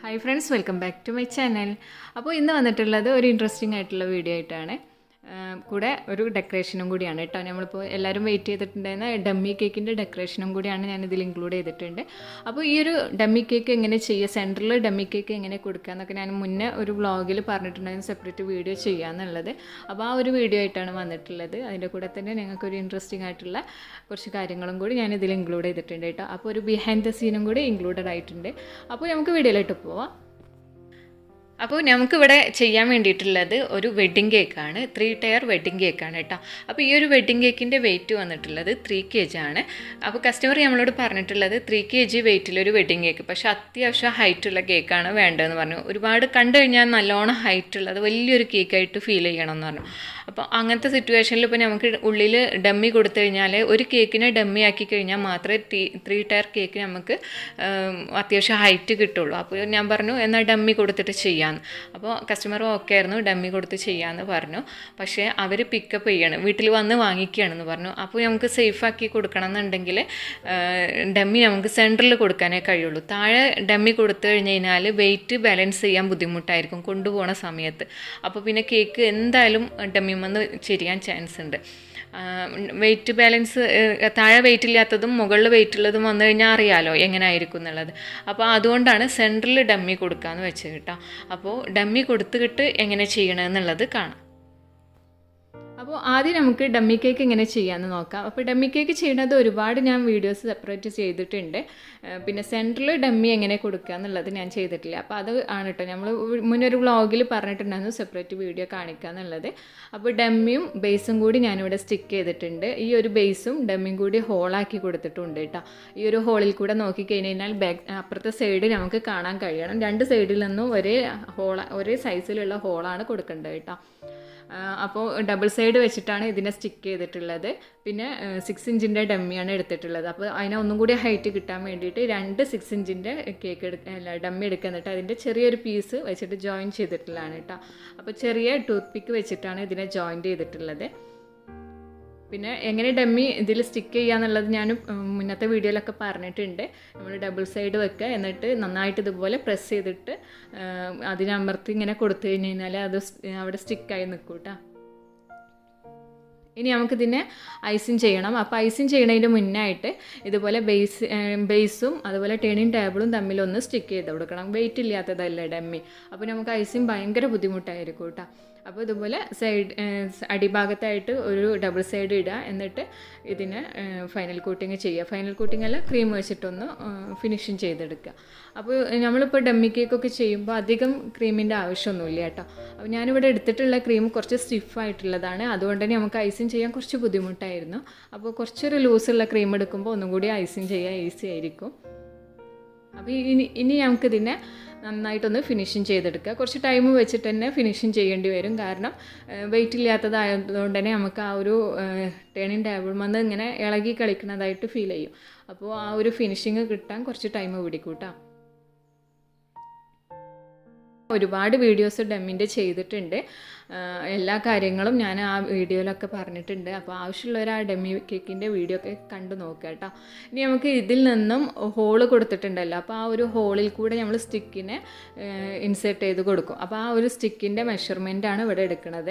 Hi friends welcome back to my channel അപ്പോൾ ഇന്ന് വന്നിട്ടുള്ളത് ഒരു ഇൻട്രസ്റ്റിംഗ് ആയിട്ടുള്ള വീഡിയോ ആയിട്ടാണ് ആഹ് കൂടെ ഒരു ഡെക്കറേഷനും കൂടിയാണ് കേട്ടോ നമ്മളിപ്പോൾ എല്ലാവരും വെയിറ്റ് ചെയ്തിട്ടുണ്ടായിരുന്ന ഡമ്മി കേക്കിൻ്റെ ഡെക്കറേഷനും കൂടിയാണ് ഞാൻ ഇതിൽ ഇൻക്ലൂഡ് ചെയ്തിട്ടുണ്ട് അപ്പോൾ ഈ ഒരു ഡമ്മി കേക്ക് എങ്ങനെ ചെയ്യുക സെൻറ്ററിൽ ഡമ്മി കേക്ക് എങ്ങനെ കൊടുക്കുക എന്നൊക്കെ ഞാൻ മുന്നേ ഒരു വ്ളോഗിൽ പറഞ്ഞിട്ടുണ്ടായിരുന്നു സെപ്പറേറ്റ് വീഡിയോ ചെയ്യാന്നുള്ളത് അപ്പോൾ ആ ഒരു വീഡിയോ ആയിട്ടാണ് വന്നിട്ടുള്ളത് അതിൻ്റെ കൂടെ തന്നെ നിങ്ങൾക്ക് ഒരു ഇൻട്രസ്റ്റിംഗ് ആയിട്ടുള്ള കുറച്ച് കാര്യങ്ങളും കൂടി ഞാൻ ഇതിൽ ഇൻക്ലൂഡ് ചെയ്തിട്ടുണ്ട് കേട്ടോ അപ്പോൾ ഒരു ബിഹൈൻഡ് ദ സീനും കൂടി ഇൻക്ലൂഡഡ് ആയിട്ടുണ്ട് അപ്പോൾ നമുക്ക് വീഡിയോയിലോട്ട് പോവാം അപ്പോൾ നമുക്കിവിടെ ചെയ്യാൻ വേണ്ടിയിട്ടുള്ളത് ഒരു വെഡ്ഡിങ് കേക്കാണ് ത്രീ ടയർ വെഡ്ഡിങ് കേക്കാണ് കേട്ടോ അപ്പോൾ ഈ ഒരു വെഡ്ഡിങ് കേക്കിൻ്റെ വെയിറ്റ് വന്നിട്ടുള്ളത് ത്രീ കെ ജി ആണ് അപ്പോൾ കസ്റ്റമർ നമ്മളോട് പറഞ്ഞിട്ടുള്ളത് ത്രീ കെ ജി വെയിറ്റിലൊരു വെഡ്ഡിങ് കേക്ക് പക്ഷേ അത്യാവശ്യം ഹൈറ്റുള്ള കേക്കാണ് വേണ്ടതെന്ന് പറഞ്ഞു ഒരുപാട് കണ്ടു കഴിഞ്ഞാൽ നല്ലോണം ഹൈറ്റ് ഉള്ളത് വലിയൊരു കേക്കായിട്ട് ഫീൽ ചെയ്യണം എന്ന് പറഞ്ഞു അപ്പോൾ അങ്ങനത്തെ സിറ്റുവേഷനിൽ ഇപ്പോൾ നമുക്ക് ഉള്ളിൽ ഡമ്മി കൊടുത്തു കഴിഞ്ഞാൽ ഒരു കേക്കിനെ ഡമ്മി ആക്കി കഴിഞ്ഞാൽ മാത്രമേ ത്രീ ത്രീ ടയർ കേക്ക് നമുക്ക് ഉം, അത്യാവശ്യം ഹൈറ്റ് കിട്ടുള്ളൂ അപ്പോൾ ഞാൻ പറഞ്ഞു എന്നാൽ ഡമ്മി കൊടുത്തിട്ട് ചെയ്യാമെന്ന് അപ്പോൾ കസ്റ്റമർ ഓക്കെ ആയിരുന്നു ഡമ്മി കൊടുത്ത് ചെയ്യാമെന്ന് പറഞ്ഞു പക്ഷേ അവർ പിക്കപ്പ് ചെയ്യണം വീട്ടിൽ വന്ന് വാങ്ങിക്കുകയാണെന്ന് പറഞ്ഞു അപ്പോൾ നമുക്ക് സേഫാക്കി കൊടുക്കണം എന്നുണ്ടെങ്കിൽ ഡമ്മി നമുക്ക് സെൻറ്ററിൽ കൊടുക്കാനേ കഴിയുള്ളൂ താഴെ ഡമ്മി കൊടുത്തു കഴിഞ്ഞ് കഴിഞ്ഞാൽ വെയിറ്റ് ബാലൻസ് ചെയ്യാൻ ബുദ്ധിമുട്ടായിരിക്കും കൊണ്ടുപോകുന്ന സമയത്ത് അപ്പോൾ പിന്നെ കേക്ക് എന്തായാലും ഡമ്മിമെന്ന് ചെരിയാൻ ചാൻസ് ഉണ്ട് വെയിറ്റ് ബാലൻസ് താഴെ വെയിറ്റ് ഇല്ലാത്തതും മുകളിൽ വെയിറ്റ് ഉള്ളതും വന്നു കഴിഞ്ഞാൽ അറിയാലോ എങ്ങനെ ആയിരിക്കും എന്നുള്ളത് അപ്പോൾ അതുകൊണ്ടാണ് സെൻറ്ററിൽ ഡമ്മി കൊടുക്കാമെന്ന് വെച്ച് കേട്ടോ അപ്പോൾ ഡമ്മി കൊടുത്തിട്ട് എങ്ങനെ ചെയ്യണമെന്നുള്ളത് കാണാം അപ്പോൾ ആദ്യം നമുക്ക് ഡമ്മി കേക്ക് എങ്ങനെ ചെയ്യാമെന്ന് നോക്കാം അപ്പോൾ ഡമ്മി കേക്ക് ചെയ്യുന്നത് ഒരുപാട് ഞാൻ വീഡിയോസ് സെപ്പറേറ്റ് ചെയ്തിട്ടുണ്ട് ഏഹ് പിന്നെ സെൻറ്ററിൽ ഡമ്മി എങ്ങനെ കൊടുക്കുക എന്നുള്ളത് ഞാൻ ചെയ്തിട്ടില്ല അപ്പോൾ അത് ആണ് കേട്ടോ നമ്മൾ മുന്നേ ഒരു വ്ളോഗിൽ പറഞ്ഞിട്ടുണ്ടായിരുന്നു സെപ്പറേറ്റ് വീഡിയോ കാണിക്കുക എന്നുള്ളത് അപ്പോൾ ഡമ്മിയും ബേസും കൂടി ഞാനിവിടെ സ്റ്റിക്ക് ചെയ്തിട്ടുണ്ട് ഈ ഒരു ബേസും ഡമ്മിയും കൂടി ഹോളാക്കി കൊടുത്തിട്ടുണ്ട് കേട്ടോ ഈ ഒരു ഹോളിൽ കൂടെ നോക്കിക്കഴിഞ്ഞ് കഴിഞ്ഞാൽ ബാക്ക് അപ്പുറത്തെ സൈഡ് നമുക്ക് കാണാൻ കഴിയണം രണ്ട് സൈഡിൽ നിന്നും ഒരേ ഹോള ഒരേ സൈസിലുള്ള ഹോളാണ് കൊടുക്കേണ്ടത് കേട്ടോ അപ്പോൾ ഡബിൾ സൈഡ് വെച്ചിട്ടാണ് ഇതിനെ സ്റ്റിക്ക് ചെയ്തിട്ടുള്ളത് പിന്നെ സിക്സ് ഇഞ്ചിൻ്റെ ഡമ്മിയാണ് എടുത്തിട്ടുള്ളത് അപ്പോൾ അതിനെ ഒന്നും കൂടി ഹൈറ്റ് കിട്ടാൻ വേണ്ടിയിട്ട് രണ്ട് സിക്സ് ഇഞ്ചിൻ്റെ കേക്ക് എടുക്ക അല്ല ഡമ്മി എടുക്കുക എന്നിട്ട് അതിൻ്റെ ചെറിയൊരു പീസ് വെച്ചിട്ട് ജോയിൻ ചെയ്തിട്ടുള്ളതാണ് കേട്ടോ അപ്പോൾ ചെറിയ ടൂത്ത് പിക്ക് വെച്ചിട്ടാണ് ഇതിനെ ജോയിൻ ചെയ്തിട്ടുള്ളത് പിന്നെ എങ്ങനെ ഡമ്മി ഇതിൽ സ്റ്റിക്ക് ചെയ്യുക എന്നുള്ളത് ഞാൻ മുന്നത്തെ വീഡിയോയിലൊക്കെ പറഞ്ഞിട്ടുണ്ട് നമ്മൾ ഡബിൾ സൈഡ് വെക്കുക എന്നിട്ട് നന്നായിട്ട് ഇതുപോലെ പ്രസ് ചെയ്തിട്ട് അതിനമർത്തി ഇങ്ങനെ കൊടുത്തു കഴിഞ്ഞ് കഴിഞ്ഞാൽ അത് സ് അവിടെ സ്റ്റിക്കായി നിൽക്കും കേട്ടോ ഇനി നമുക്കിതിനെ ഐസിങ് ചെയ്യണം അപ്പോൾ ഐസിങ് ചെയ്യണതിൻ്റെ മുന്നായിട്ട് ഇതുപോലെ ബേസ് ബേസും അതുപോലെ ടേണിങ് ടേബിളും തമ്മിലൊന്ന് സ്റ്റിക്ക് ചെയ്ത് കൊടുക്കണം വെയിറ്റ് ഇല്ലാത്തതല്ലേ ഡമ്മി അപ്പോൾ നമുക്ക് ഐസിങ് ഭയങ്കര ബുദ്ധിമുട്ടായിരിക്കും കേട്ടോ അപ്പോൾ ഇതുപോലെ സൈഡ് അടിഭാഗത്തായിട്ട് ഒരു ഡബിൾ സൈഡ് ഇടുക എന്നിട്ട് ഇതിനെ ഫൈനൽ കോട്ടിങ് ചെയ്യുക ഫൈനൽ കോട്ടിങ് അല്ല ക്രീം വെച്ചിട്ടൊന്ന് ഫിനിഷിങ് ചെയ്തെടുക്കുക അപ്പോൾ നമ്മളിപ്പോൾ ഡമ്മി കേക്കൊക്കെ ചെയ്യുമ്പോൾ അധികം ക്രീമിൻ്റെ ആവശ്യമൊന്നുമില്ല കേട്ടോ അപ്പോൾ ഞാനിവിടെ എടുത്തിട്ടുള്ള ക്രീം കുറച്ച് സ്റ്റിഫായിട്ടുള്ളതാണ് അതുകൊണ്ട് തന്നെ നമുക്ക് ഐസിങ് ചെയ്യാൻ കുറച്ച് ബുദ്ധിമുട്ടായിരുന്നു അപ്പോൾ കുറച്ചൊരു ലൂസുള്ള ക്രീം എടുക്കുമ്പോൾ ഒന്നും കൂടി ഐസിങ് ചെയ്യാൻ ഈസി ആയിരിക്കും അപ്പോൾ ഇനി ഇനി നമുക്കിതിനെ നന്നായിട്ടൊന്ന് ഫിനിഷിങ് ചെയ്തെടുക്കുക കുറച്ച് ടൈം വെച്ചിട്ട് തന്നെ ഫിനിഷിങ് ചെയ്യേണ്ടി വരും കാരണം വെയിറ്റ് ഇല്ലാത്തതായതുകൊണ്ട് തന്നെ നമുക്ക് ആ ഒരു ടേണിങ് ടേബിൾ വന്ന് ഇങ്ങനെ ഇളകി കളിക്കുന്നതായിട്ട് ഫീൽ ചെയ്യും അപ്പോൾ ആ ഒരു ഫിനിഷിങ് കിട്ടാൻ കുറച്ച് ടൈം പിടിക്കും കേട്ടോ ഒരുപാട് വീഡിയോസ് ഡെമ്മിൻ്റെ ചെയ്തിട്ടുണ്ട് എല്ലാ കാര്യങ്ങളും ഞാൻ ആ വീഡിയോയിലൊക്കെ പറഞ്ഞിട്ടുണ്ട് അപ്പോൾ ആവശ്യമുള്ളവർ ആ ഡെമ്മി കേക്കിൻ്റെ വീഡിയോ ഒക്കെ കണ്ടു നോക്കുക കേട്ടോ ഇനി നമുക്ക് ഇതിൽ നിന്നും ഹോള് കൊടുത്തിട്ടുണ്ടല്ലോ അപ്പോൾ ആ ഒരു ഹോളിൽ കൂടെ നമ്മൾ സ്റ്റിക്കിനെ ഇൻസേർട്ട് ചെയ്ത് കൊടുക്കും അപ്പോൾ ആ ഒരു സ്റ്റിക്കിൻ്റെ മെഷർമെൻറ്റാണ് ഇവിടെ എടുക്കുന്നത്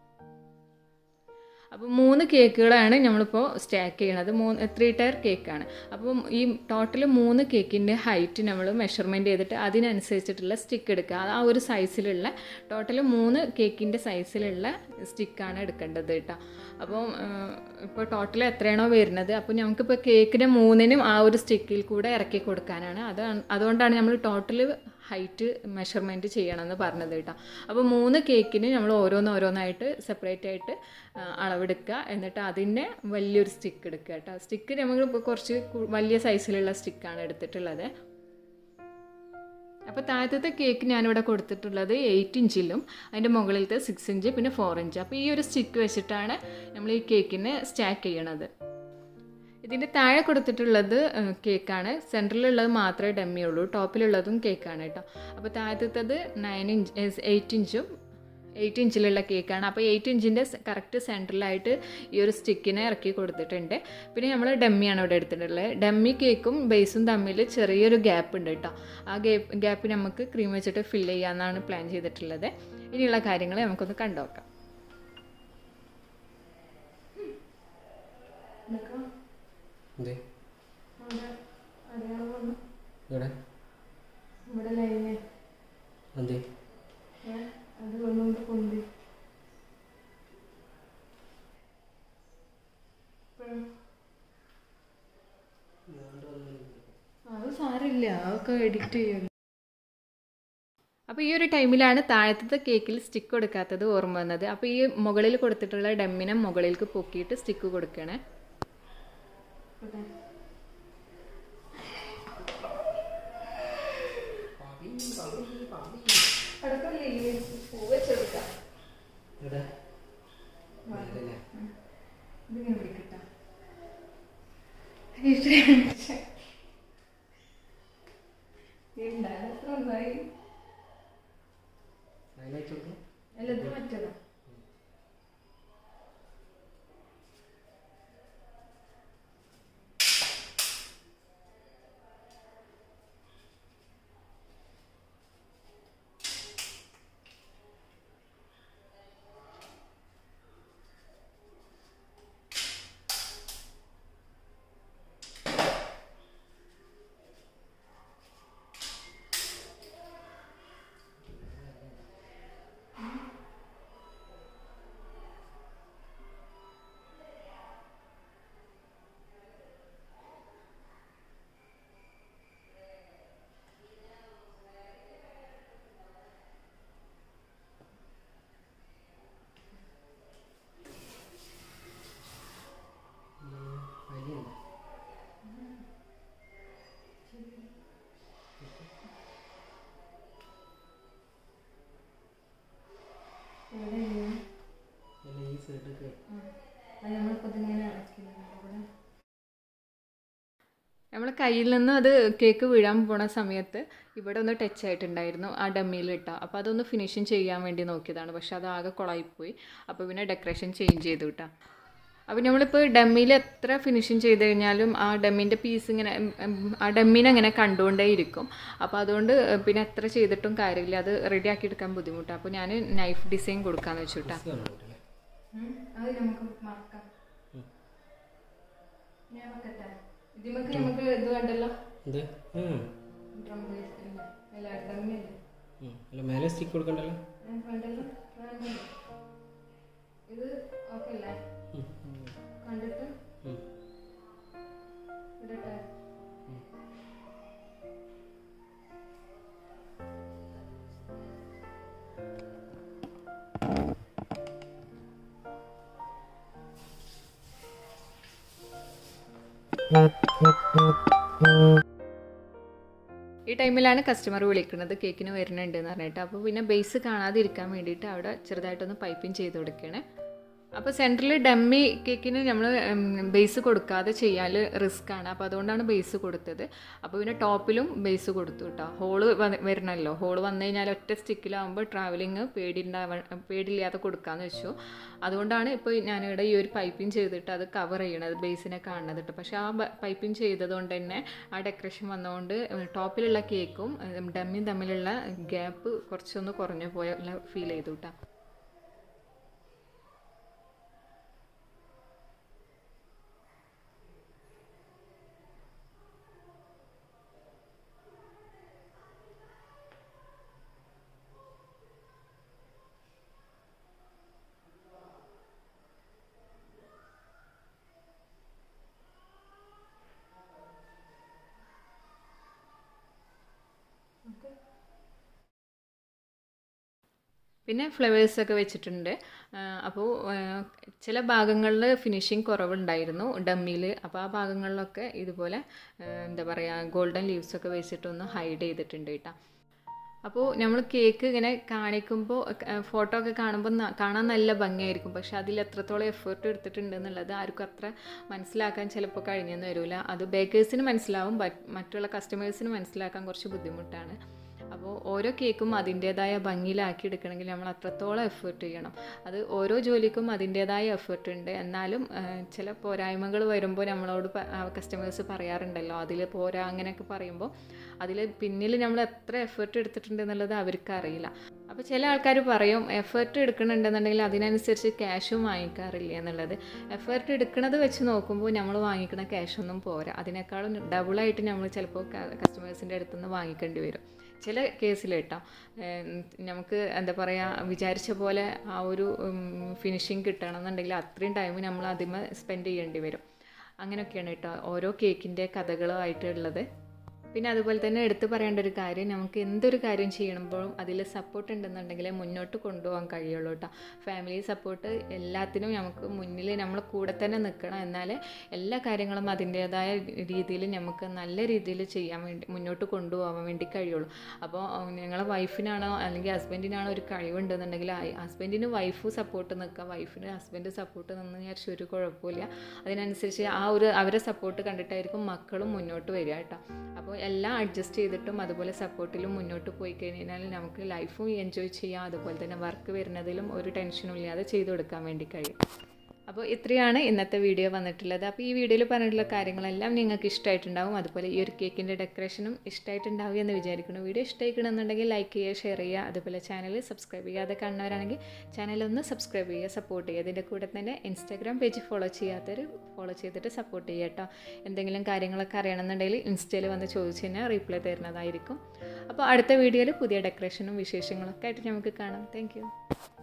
അപ്പോൾ മൂന്ന് കേക്കുകളാണ് നമ്മളിപ്പോൾ സ്റ്റാക്ക് ചെയ്യണത് മൂന്ന് ത്രീ ടയർ കേക്കാണ് അപ്പം ഈ ടോട്ടൽ മൂന്ന് കേക്കിൻ്റെ ഹൈറ്റ് നമ്മൾ മെഷർമെൻറ്റ് ചെയ്തിട്ട് അതിനനുസരിച്ചിട്ടുള്ള സ്റ്റിക്ക് എടുക്കുക ആ ഒരു സൈസിലുള്ള ടോട്ടൽ മൂന്ന് കേക്കിൻ്റെ സൈസിലുള്ള സ്റ്റിക്കാണ് എടുക്കേണ്ടത് കേട്ടോ അപ്പം ഇപ്പോൾ ടോട്ടൽ എത്രയാണോ വരുന്നത് അപ്പോൾ നമുക്കിപ്പോൾ കേക്കിന് മൂന്നിനും ആ ഒരു സ്റ്റിക്കിൽ കൂടെ ഇറക്കി കൊടുക്കാനാണ് അത് അതുകൊണ്ടാണ് നമ്മൾ ടോട്ടൽ ഹൈറ്റ് മെഷർമെൻറ്റ് ചെയ്യണമെന്ന് പറഞ്ഞത് കേട്ടോ അപ്പോൾ മൂന്ന് കേക്കിന് നമ്മൾ ഓരോന്ന് ഓരോന്നായിട്ട് സെപ്പറേറ്റ് ആയിട്ട് അളവെടുക്കുക എന്നിട്ട് അതിൻ്റെ വലിയൊരു സ്റ്റിക്ക് എടുക്കുക കേട്ടോ സ്റ്റിക്ക് നമ്മൾ ഇപ്പോൾ കുറച്ച് വലിയ സൈസിലുള്ള സ്റ്റിക്കാണ് എടുത്തിട്ടുള്ളത് അപ്പോൾ താഴത്തെ കേക്ക് ഞാനിവിടെ കൊടുത്തിട്ടുള്ളത് എയ്റ്റ് ഇഞ്ചിലും അതിൻ്റെ മുകളിലത്തെ സിക്സ് ഇഞ്ച് പിന്നെ ഫോർ ഇഞ്ച് അപ്പോൾ ഈ ഒരു സ്റ്റിക്ക് വെച്ചിട്ടാണ് നമ്മൾ ഈ കേക്കിനെ സ്റ്റാക്ക് ചെയ്യണത് ഇതിൻ്റെ താഴെ കൊടുത്തിട്ടുള്ളത് കേക്കാണ് സെൻറ്ററിലുള്ളത് മാത്രമേ ഡമ്മി ഉള്ളൂ ടോപ്പിലുള്ളതും കേക്കാണ് കേട്ടോ അപ്പോൾ താഴത്തത് നയൻ ഇഞ്ച് എയ്റ്റ് ഇഞ്ചും എയ്റ്റ് ഇഞ്ചിലുള്ള കേക്കാണ് അപ്പോൾ എയ്റ്റ് ഇഞ്ചിൻ്റെ കറക്റ്റ് സെൻറ്ററിലായിട്ട് ഈ ഒരു സ്റ്റിക്കിനെ ഇറക്കി കൊടുത്തിട്ടുണ്ട് പിന്നെ നമ്മൾ ഡമ്മിയാണ് ഇവിടെ എടുത്തിട്ടുള്ളത് ഡമ്മി കേക്കും ബേസും തമ്മിൽ ചെറിയൊരു ഗ്യാപ്പ് ഉണ്ട് കേട്ടോ ആ ഗ്യാപ്പ് ഗ്യാപ്പ് നമുക്ക് ക്രീം വെച്ചിട്ട് ഫില്ല് ചെയ്യാമെന്നാണ് പ്ലാൻ ചെയ്തിട്ടുള്ളത് ഇനിയുള്ള കാര്യങ്ങൾ നമുക്കൊന്ന് കണ്ടുനോക്കാം എന്തേ ഇവിടെ ഇവിടെ ലൈന് എന്തേ അത് ഒന്നുകൊണ്ട് പൊന്തി അത് സാരമില്ല അതൊക്കെ എഡിറ്റ് ചെയ്യുമല്ലോ അപ്പോൾ ഈ ഒരു ടൈമിലാണ് താഴത്തെ കേക്കിൽ സ്റ്റിക്ക് കൊടുക്കാത്തത് ഓർമ്മ വന്നത് അപ്പോൾ ഈ മുകളിൽ കൊടുത്തിട്ടുള്ള ഡമ്മിനെ മുകളിലേക്ക് പൊക്കിയിട്ട് സ്റ്റിക്ക് കൊടുക്കണേ ഇവിടെ മേലല്ലേ? ഇതിങ്ങനെ പിടിക്കട്ടാ അതിനകത്ത് നോക്ക്. അല്ല ഇത് മറ്റേതാ ഉം, അതിലുണ്ട്. അല്ല, ഈ സൈഡൊക്കെ നമ്മൾ കയ്യിൽ നിന്ന് അത് കേക്ക് വീഴാൻ പോണ സമയത്ത് ഇവിടെ ഒന്ന് ടച്ച് ആയിട്ടുണ്ടായിരുന്നു ആ ഡമ്മിയിൽ ഇട്ട അപ്പോൾ അതൊന്ന് ഫിനിഷിങ് ചെയ്യാൻ വേണ്ടി നോക്കിയതാണ് പക്ഷെ അത് ആകെ കുളമായിപ്പോയി അപ്പോൾ പിന്നെ ഡെക്കറേഷൻ ചേഞ്ച് ചെയ്തു കേട്ടോ അപ്പോൾ നമ്മളിപ്പോൾ ഡമ്മിയിൽ എത്ര ഫിനിഷിങ് ചെയ്ത് കഴിഞ്ഞാലും ആ ഡമ്മിൻ്റെ പീസ് ഇങ്ങനെ ഉം, ഉം, ആ ഡമ്മിനെ അങ്ങനെ കണ്ടുകൊണ്ടേ ഇരിക്കും അപ്പോൾ അതുകൊണ്ട് പിന്നെ എത്ര ചെയ്തിട്ടും കാര്യമില്ല അത് റെഡി ആക്കി എടുക്കാൻ ബുദ്ധിമുട്ടാണ് അപ്പോൾ ഞാൻ നൈഫ് ഡിസൈൻ കൊടുക്കാമെന്ന് വെച്ചു കേട്ടോ ഇത് കാണാൻ പറ്റില്ല. അത് നമുക്ക് മറക്കാം ഞാൻ വെക്കട്ടെ ഇതിമൊക്കെ നമുക്ക് ഇത് വേണ്ടല്ലോ എന്ത് ഉം. ഡ്രം ബേസ് ഇല്ല അല്ല ഡമ്മില്ല ഉം. അല്ല മേലെ സ്റ്റിക്ക് കൊടുക്കണ്ടല്ലോ വേണ്ടല്ലോ വേണ്ടല്ലോ ഇത് ഓക്കെ അല്ലേ ഉം. ഉം. കണ്ടിട്ട് ഉം. ഇടട്ടെ ഈ ടൈമിലാണ് കസ്റ്റമർ വിളിക്കുന്നത് കേക്കിന് വരുന്നുണ്ട് എന്ന് പറഞ്ഞിട്ട് അപ്പോൾ പിന്നെ ബേസ് കാണാതിരിക്കാൻ വേണ്ടിയിട്ട് അവിടെ ചെറുതായിട്ടൊന്ന് പൈപ്പിംഗ് ചെയ്ത് കൊടുക്കണേ അപ്പോൾ സെൻറ്ററിൽ ഡമ്മി കേക്കിന് നമ്മൾ ബേസ് കൊടുക്കാതെ ചെയ്യാൻ റിസ്ക് ആണ് അപ്പോൾ അതുകൊണ്ടാണ് ബേസ് കൊടുത്തത് അപ്പോൾ പിന്നെ ടോപ്പിലും ബേസ് കൊടുത്തു കേട്ടോ ഹോള് വരണമല്ലോ ഹോള് വന്നു കഴിഞ്ഞാൽ ഒറ്റ സ്റ്റിക്കിലാവുമ്പോൾ ട്രാവലിങ് പേടിണ്ടാവ പേടിയില്ലാതെ കൊടുക്കാമെന്ന് വെച്ചു അതുകൊണ്ടാണ് ഇപ്പോൾ ഞാനിവിടെ ഈ ഒരു പൈപ്പിംഗ് ചെയ്തിട്ട് അത് കവർ ചെയ്യണത് ബേസിനെ കാണുന്നത് കേട്ടോ പക്ഷേ ആ പൈപ്പിംഗ് ചെയ്തത് കൊണ്ട് തന്നെ ആ ഡെക്കറേഷൻ വന്നതുകൊണ്ട് ടോപ്പിലുള്ള കേക്കും ഡമ്മിയും തമ്മിലുള്ള ഗ്യാപ്പ് കുറച്ചൊന്ന് കുറഞ്ഞു പോയ ഫീൽ ചെയ്തു കേട്ടോ പിന്നെ ഫ്ലവേഴ്സൊക്കെ വെച്ചിട്ടുണ്ട് അപ്പോൾ ചില ഭാഗങ്ങളിൽ ഫിനിഷിങ് കുറവുണ്ടായിരുന്നു ഡമ്മിയിൽ അപ്പോൾ ആ ഭാഗങ്ങളിലൊക്കെ ഇതുപോലെ ആ, എന്താ പറയുക ഗോൾഡൻ ലീവ്സൊക്കെ വെച്ചിട്ടൊന്ന് ഹൈഡ് ചെയ്തിട്ടുണ്ട് കേട്ടോ അപ്പോൾ നമ്മൾ കേക്ക് ഇങ്ങനെ കാണിക്കുമ്പോൾ ഫോട്ടോ ഒക്കെ കാണുമ്പോൾ ന- കാണാൻ നല്ല ഭംഗിയായിരിക്കും പക്ഷെ അതിൽ എത്രത്തോളം എഫേർട്ട് എടുത്തിട്ടുണ്ട് എന്നുള്ളത് ആർക്കും അത്ര മനസ്സിലാക്കാൻ ചിലപ്പോൾ കഴിഞ്ഞെന്ന് വരില്ല അത് ബേക്കേഴ്സിന് മനസ്സിലാവും ബട്ട് മറ്റുള്ള കസ്റ്റമേഴ്സിന് മനസ്സിലാക്കാൻ കുറച്ച് ബുദ്ധിമുട്ടാണ് അപ്പോൾ അപ്പോൾ ഓരോ കേക്കും അതിൻ്റേതായ ഭംഗിയിലാക്കി എടുക്കണമെങ്കിൽ നമ്മൾ അത്രത്തോളം എഫേർട്ട് ചെയ്യണം അത് ഓരോ ജോലിക്കും അതിൻ്റേതായ എഫേർട്ട് ഉണ്ട് എന്നാലും ആ, ചില പോരായ്മകൾ വരുമ്പോൾ നമ്മളോട് കസ്റ്റമേഴ്സ് പറയാറുണ്ടല്ലോ അതിൽ പോരാ അങ്ങനെയൊക്കെ പറയുമ്പോൾ അതിൽ പിന്നിൽ നമ്മൾ എത്ര എഫേർട്ട് എടുത്തിട്ടുണ്ട് എന്നുള്ളത് അവർക്ക് അറിയില്ല അപ്പോൾ ചില ആൾക്കാർ പറയും എഫേർട്ട് എടുക്കണുണ്ടെന്നുണ്ടെങ്കിൽ അതിനനുസരിച്ച് ക്യാഷും വാങ്ങിക്കാറില്ല എന്നുള്ളത് എഫേർട്ട് എടുക്കുന്നത് വെച്ച് നോക്കുമ്പോൾ നമ്മൾ വാങ്ങിക്കുന്ന ക്യാഷൊന്നും പോരാ അതിനേക്കാളും ഡബിളായിട്ട് നമ്മൾ ചിലപ്പോൾ കസ്റ്റമേഴ്സിൻ്റെ അടുത്ത് നിന്ന് വാങ്ങിക്കേണ്ടി വരും ചില കേസിൽ കേട്ടോ നമുക്ക് എന്താ പറയുക വിചാരിച്ച പോലെ ആ ഒരു ഫിനിഷിങ് കിട്ടണമെന്നുണ്ടെങ്കിൽ അത്രയും ടൈം നമ്മൾ അതിമ സ്പെൻഡ് ചെയ്യേണ്ടി വരും അങ്ങനെയൊക്കെയാണ് കേട്ടോ ഓരോ കേക്കിൻ്റെ കഥകളുമായിട്ടുള്ളത് പിന്നെ അതുപോലെ തന്നെ എടുത്തു പറയേണ്ട ഒരു കാര്യം നമുക്ക് എന്തൊരു കാര്യം ചെയ്യണമെങ്കിലും അതിൽ സപ്പോർട്ട് ഉണ്ടെന്നുണ്ടെങ്കിൽ മുന്നോട്ട് കൊണ്ടുപോകാൻ കഴിയുള്ളൂ കേട്ടോ ഫാമിലി സപ്പോർട്ട് എല്ലാത്തിനും നമുക്ക് മുന്നിൽ നമ്മൾ കൂടെ തന്നെ നിൽക്കണം എന്നാലേ എല്ലാ കാര്യങ്ങളും അതിൻ്റേതായ രീതിയിൽ നമുക്ക് നല്ല രീതിയിൽ ചെയ്യാൻ വേണ്ടി മുന്നോട്ട് കൊണ്ടുപോകാൻ വേണ്ടി കഴിയുള്ളൂ അപ്പോൾ ഞങ്ങളെ വൈഫിനാണോ അല്ലെങ്കിൽ ഹസ്ബൻഡിനാണോ ഒരു കഴിവുണ്ടെന്നുണ്ടെങ്കിൽ ഹസ്ബൻഡിന് വൈഫ് സപ്പോർട്ട് നിൽക്കുക വൈഫിന് ഹസ്ബൻഡ് സപ്പോർട്ട് നിന്ന് വിചാരിച്ച ഒരു കുഴപ്പമില്ല അതിനനുസരിച്ച് ആ ഒരു അവരെ സപ്പോർട്ട് കണ്ടിട്ടായിരിക്കും മക്കളും മുന്നോട്ട് വരിക കേട്ടോ അപ്പോൾ എല്ലാം അഡ്ജസ്റ്റ് ചെയ്തിട്ടും അതുപോലെ സപ്പോർട്ടിലും മുന്നോട്ട് പോയി കഴിഞ്ഞാൽ നമുക്ക് ലൈഫും എൻജോയ് ചെയ്യാം അതുപോലെ തന്നെ വർക്ക് വരുന്നതിലും ഒരു ടെൻഷനും ഇല്ലാതെ ചെയ്തു കൊടുക്കാൻ വേണ്ടി കഴിയും അപ്പോൾ ഇത്രയാണ് ഇന്നത്തെ വീഡിയോ വന്നിട്ടുള്ളത് അപ്പോൾ ഈ വീഡിയോയിൽ പറഞ്ഞിട്ടുള്ള കാര്യങ്ങളെല്ലാം നിങ്ങൾക്ക് ഇഷ്ടമായിട്ടുണ്ടാവും അതുപോലെ ഈ ഒരു കേക്കിൻ്റെ ഡെക്കറേഷനും ഇഷ്ടമായിട്ടുണ്ടാവും എന്ന് വിചാരിക്കുന്നു വീഡിയോ ഇഷ്ടമായിക്കണമെന്നുണ്ടെങ്കിൽ ലൈക്ക് ചെയ്യുക ഷെയർ ചെയ്യുക അതുപോലെ ചാനൽ സബ്സ്ക്രൈബ് ചെയ്യാതെ കാണുന്നവരാണെങ്കിൽ ചാനൽ ഒന്ന് സബ്സ്ക്രൈബ് ചെയ്യുക സപ്പോർട്ട് ചെയ്യുക അതിൻ്റെ കൂടെ തന്നെ ഇൻസ്റ്റാഗ്രാം പേജ് ഫോളോ ചെയ്യാത്തവർ ഫോളോ ചെയ്തിട്ട് സപ്പോർട്ട് ചെയ്യുക കേട്ടോ എന്തെങ്കിലും കാര്യങ്ങളൊക്കെ അറിയണമെന്നുണ്ടെങ്കിൽ ഇൻസ്റ്റയിൽ വന്ന് ചോദിച്ചു കഴിഞ്ഞാൽ റീപ്ലൈ തരുന്നതായിരിക്കും അപ്പോൾ അടുത്ത വീഡിയോയിൽ പുതിയ ഡെക്കറേഷനും വിശേഷങ്ങളൊക്കെ ആയിട്ട് നമുക്ക് കാണാം താങ്ക്